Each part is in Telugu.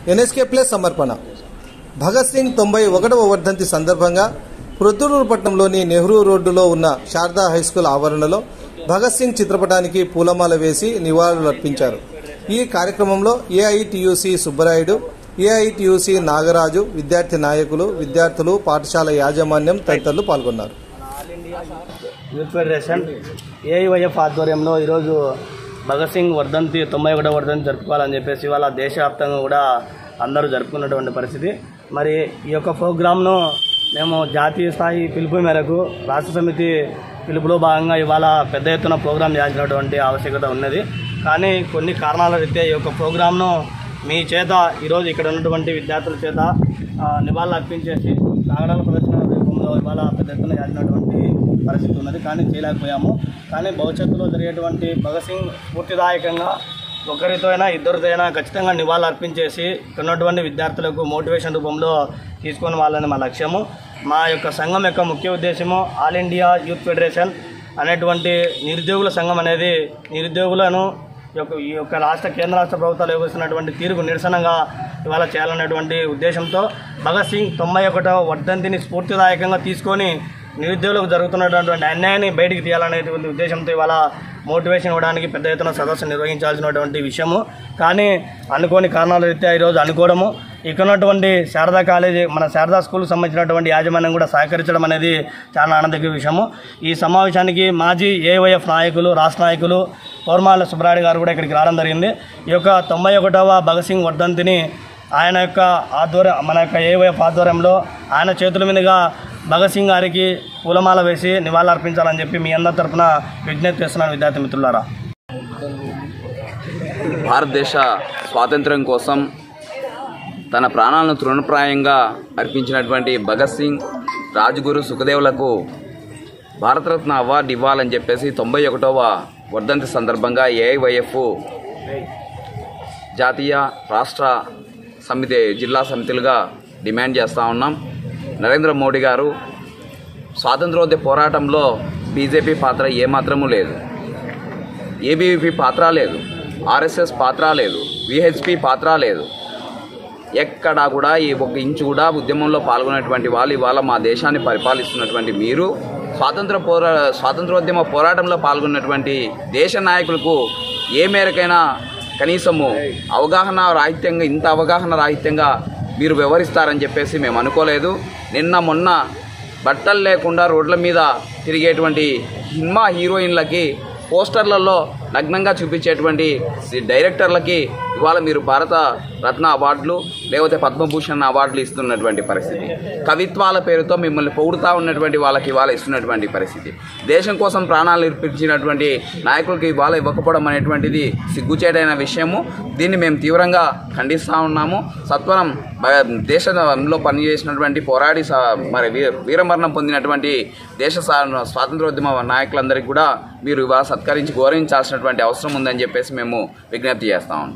ఎన్ఎస్కే ప్లస్ సమర్పణ భగత్ సింగ్ తొంభై ఒకటవ వర్ధంతి సందర్భంగా ప్రొద్దుటూరు పట్టణంలోని నెహ్రూ రోడ్డులో ఉన్న శారదా హైస్కూల్ ఆవరణలో భగత్ సింగ్ చిత్రపటానికి పూలమాల వేసి నివాళులర్పించారు ఈ కార్యక్రమంలో ఏఐటియుసి సుబ్బరాయుడు ఏఐటియుసి నాగరాజు విద్యార్థి నాయకులు విద్యార్థులు పాఠశాల యాజమాన్యం తదితరులు పాల్గొన్నారు యూత్ ఫెడరేషన్ ఏఐవైఎఫ్ ఆధ్వర్యంలో ఈరోజు భగత్ సింగ్ వర్ధంతి తొంభై ఒకటో వర్ధంతి జరుపుకోవాలని చెప్పేసి ఇవాళ దేశవ్యాప్తంగా కూడా అందరూ జరుపుకున్నటువంటి పరిస్థితి మరి ఈ యొక్క ప్రోగ్రామ్ను మేము జాతీయ స్థాయి పిలుపు మేరకు రాష్ట్ర సమితి పిలుపులో భాగంగా ఇవాళ పెద్ద ఎత్తున ప్రోగ్రాం చేయాల్సినటువంటి ఆవశ్యకత ఉన్నది కానీ కొన్ని కారణాల రీత్యా ఈ యొక్క ప్రోగ్రామ్ను మీ చేత ఈరోజు ఇక్కడ ఉన్నటువంటి విద్యార్థుల చేత ఆ, నివాళులు అర్పించేసి కాగడాల ప్రదర్శన రూపంలో ఇవాళ పెద్ద ఎత్తున చేసినటువంటి పరిస్థితి ఉన్నది కానీ చేయలేకపోయాము కానీ భవిష్యత్తులో జరిగేటువంటి భగత్ సింగ్ స్ఫూర్తిదాయకంగా ఒకరితో అయినా ఇద్దరితో అయినా ఖచ్చితంగా నివాళులు అర్పించేసి ఇక్కడ ఉన్నటువంటి విద్యార్థులకు మోటివేషన్ రూపంలో తీసుకొని వాళ్ళని మా లక్ష్యము మా యొక్క సంఘం యొక్క ముఖ్య ఉద్దేశము ఆల్ ఇండియా యూత్ ఫెడరేషన్ అనేటువంటి నిరుద్యోగుల సంఘం అనేది నిరుద్యోగులను ఈ యొక్క ఈ యొక్క రాష్ట్ర కేంద్ర రాష్ట్ర ప్రభుత్వాలు వ్యవహరిస్తున్నటువంటి తీరుకు నిరసనగా ఇవాళ చేయాలనేటువంటి ఉద్దేశంతో భగత్ సింగ్ తొంభై ఒకటో వర్ధంతిని స్ఫూర్తిదాయకంగా తీసుకొని నిరుద్యోగులకు జరుగుతున్నటువంటి అన్యాయాన్ని బయటికి తీయాలనేటువంటి ఉద్దేశంతో ఇవాళ మోటివేషన్ ఇవ్వడానికి పెద్ద ఎత్తున సదస్సు నిర్వహించాల్సినటువంటి విషయము కానీ అనుకోని కారణాల రీత్యా ఈరోజు అనుకోవడము ఇక్కడ ఉన్నటువంటి శారదా కాలేజీ మన శారదా స్కూల్కి సంబంధించినటువంటి యాజమాన్యం కూడా సహకరించడం అనేది చాలా ఆనందకర విషయము ఈ సమావేశానికి మాజీ ఏవైఎఫ్ నాయకులు రాష్ట్ర నాయకులు పౌర్మాల సుబ్రాయుడు గారు కూడా ఇక్కడికి రావడం జరిగింది ఈ యొక్క తొంభై ఒకటవ భగత్ సింగ్ వర్ధంతిని ఆయన యొక్క ఆధ్వర్యం మన యొక్క ఏవైఎఫ్ ఆధ్వర్యంలో ఆయన చేతుల మీదుగా భగత్ సింగ్ గారికి పూలమాల వేసి నివాళులర్పించాలని చెప్పి మీ అందరి తరఫున విజ్ఞప్తి చేస్తున్నాను విద్యార్థి మిత్రులారా భారతదేశ స్వాతంత్ర్యం కోసం తన ప్రాణాలను తృణప్రాయంగా అర్పించినటువంటి భగత్ సింగ్ రాజ్గురు సుఖదేవులకు భారతరత్న అవార్డు ఇవ్వాలని చెప్పేసి తొంభై ఒకటవ వర్ధంతి సందర్భంగా ఏఐవైఎఫ్ జాతీయ రాష్ట్ర సమితి జిల్లా సమితులుగా డిమాండ్ చేస్తూ ఉన్నాం నరేంద్ర మోడీ గారు స్వాతంత్రోద్య పోరాటంలో బీజేపీ పాత్ర ఏమాత్రమూ లేదు ఏబీవీపీ పాత్ర లేదు ఆర్ఎస్ఎస్ పాత్ర లేదు విహెచ్పి పాత్ర లేదు ఎక్కడా కూడా ఈ ఒక ఇంచు కూడా ఉద్యమంలో పాల్గొనేటువంటి వాళ్ళు ఇవాళ మా దేశాన్ని పరిపాలిస్తున్నటువంటి మీరు స్వాతంత్ర పోరా స్వాతంత్రోద్యమ పోరాటంలో పాల్గొన్నటువంటి దేశ నాయకులకు ఏ మేరకైనా కనీసము అవగాహన రాహిత్యంగా ఇంత అవగాహన రాహిత్యంగా మీరు వ్యవహరిస్తారని చెప్పేసి మేము అనుకోలేదు నిన్న మొన్న బట్టలు లేకుండా రోడ్ల మీద తిరిగేటువంటి సినిమా హీరోయిన్లకి పోస్టర్లలో నగ్నంగా చూపించేటువంటి సి- డైరెక్టర్లకి ఇవాళ మీరు భారత రత్న అవార్డులు లేకపోతే పద్మభూషణ్ అవార్డులు ఇస్తున్నటువంటి పరిస్థితి కవిత్వాల పేరుతో మిమ్మల్ని పొగుడుతూ ఉన్నటువంటి వాళ్ళకి ఇవాళ ఇస్తున్నటువంటి పరిస్థితి దేశం కోసం ప్రాణాలు నిర్పించినటువంటి నాయకులకి ఇవాళ ఇవ్వకపోవడం అనేటువంటిది సిగ్గుచేటైన విషయము దీన్ని మేము తీవ్రంగా ఖండిస్తూ ఉన్నాము సత్వరం బ- దేశంలో పనిచేసినటువంటి పోరాడి స- మరి వీ- వీరమరణం పొందినటువంటి దేశ సా- స్వాతంత్రోద్యమ నాయకులందరికీ కూడా మీరు ఇవాళ సత్కరించి గౌరవించాల్సినటువంటి అవసరం ఉందని చెప్పేసి మేము విజ్ఞప్తి చేస్తా ఉన్నాం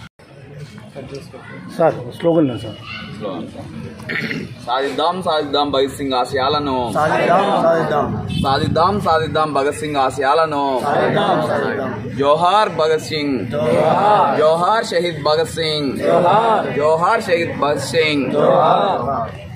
సార్ స్లోగన్ సార్ సాధిద్దాం సాధిద్దాం భగత్ సింగ్ ఆశయాలను సాధిద్దాం సాధిద్దాం సాధిద్దాం సాధిద్దాం భగత్ సింగ్ ఆశయాలను జోహార్ భగత్ సింగ్ జోహార్ షహీద్ భగత్ సింగ్ జోహార్ షహీద్ భగత్ సింగ్